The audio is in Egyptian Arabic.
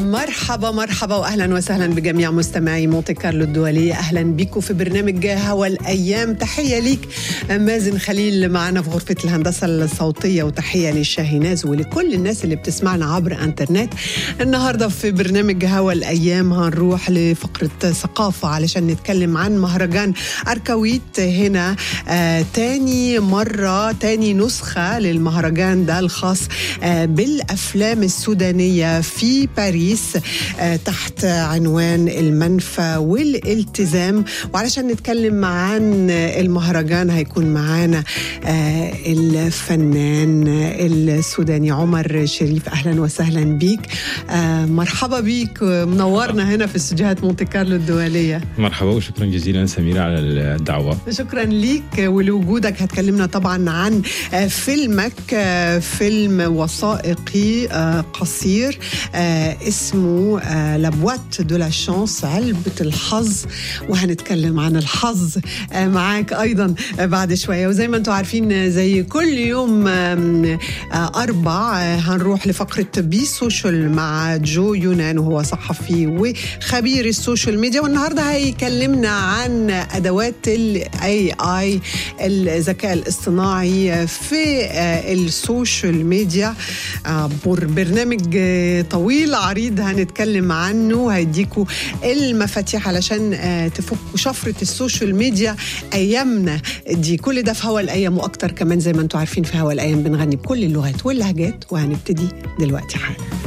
مرحبا مرحبا واهلا وسهلا بجميع مستمعي مونتي كارلو الدوليه اهلا بكم في برنامج هوا الايام تحيه ليك مازن خليل معنا في غرفه الهندسه الصوتيه وتحيه للشاهيناز ولكل الناس اللي بتسمعنا عبر انترنت النهارده في برنامج هوا الايام هنروح لفقره ثقافه علشان نتكلم عن مهرجان اركويت هنا آه تاني مره تاني نسخه للمهرجان ده الخاص آه بالافلام السودانيه في باريس آه تحت عنوان المنفى والالتزام وعلشان نتكلم عن المهرجان هيكون معانا آه الفنان السوداني عمر شريف اهلا وسهلا بيك آه مرحبا بيك منورنا هنا في استديوهات مونتي كارلو الدوليه مرحبا وشكرا جزيلا سميرة على الدعوة شكرا ليك ولوجودك هتكلمنا طبعا عن فيلمك فيلم وثائقي قصير اسمه لابوات دو لا شانس علبة الحظ وهنتكلم عن الحظ معاك أيضا بعد شوية وزي ما انتم عارفين زي كل يوم أربع هنروح لفقرة بي سوشيال مع جو يونان وهو صحفي وخبير السوشيال ميديا والنهاردة هيكلمنا عن أدوات الاي اي الذكاء الاصطناعي في السوشيال ميديا برنامج طويل عريض هنتكلم عنه هيديكوا المفاتيح علشان تفكوا شفرة السوشيال ميديا ايامنا دي كل ده في هوا الايام واكتر كمان زي ما انتم عارفين في هوا الايام بنغني بكل اللغات واللهجات وهنبتدي دلوقتي حالا